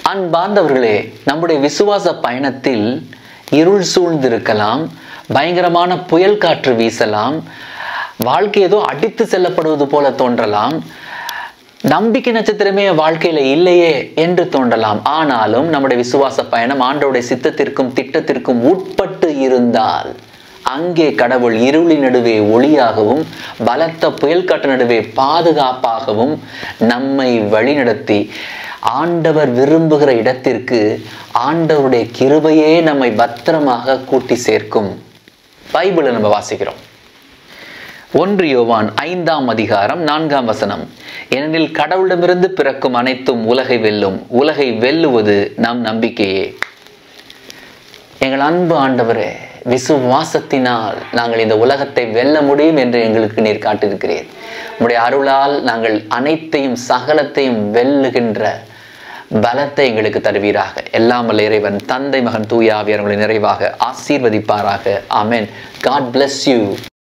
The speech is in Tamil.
அன்பார்ந்தவர்களே நம்முடைய விசுவாச பயணத்தில் இருள் சூழ்ந்திருக்கலாம் பயங்கரமான புயல் காற்று வீசலாம் வாழ்க்கை ஏதோ அடித்து செல்லப்படுவது போல தோன்றலாம் நம்பிக்கை நட்சத்திரமே என் வாழ்க்கையில இல்லையே என்று தோன்றலாம் ஆனாலும் நம்முடைய விசுவாச பயணம் ஆண்டோடைய சித்தத்திற்கும் திட்டத்திற்கும் உட்பட்டு இருந்தால் அங்கே கடவுள் இருளின் நடுவே ஒளியாகவும் பலத்த புயல் காற்று நடுவே பாதுகாப்பாகவும் நம்மை வழிநடத்தி ஆண்டவர் விரும்புகிற இடத்திற்கு ஆண்டவருடைய கிருபையே நம்மை பத்திரமாக கூட்டி சேர்க்கும் பைபிளை நம்ம வாசிக்கிறோம் ஒன்று யோவான் ஐந்தாம் அதிகாரம் நான்காம் வசனம் ஏனெனில் கடவுளிடமிருந்து பிறக்கும் அனைத்தும் உலகை வெல்லும் உலகை வெல்லுவது நம் நம்பிக்கையே எங்கள் அன்பு ஆண்டவரே விசுவாசத்தினால் நாங்கள் இந்த உலகத்தை வெல்ல முடியும் என்று எங்களுக்கு நீர் காட்டியிருக்கிறீர் உம்முடைய அருளால் நாங்கள் அனைத்தையும் சகலத்தையும் வெல்லுகின்ற பலத்தை எங்களுக்கு தருவீராக எல்லாம் வல்ல இறைவன் தந்தை மகன் தூய ஆவியார் உங்களை நிறைவாக ஆசீர்வதிப்பாராக ஆமென் காட் bless யூ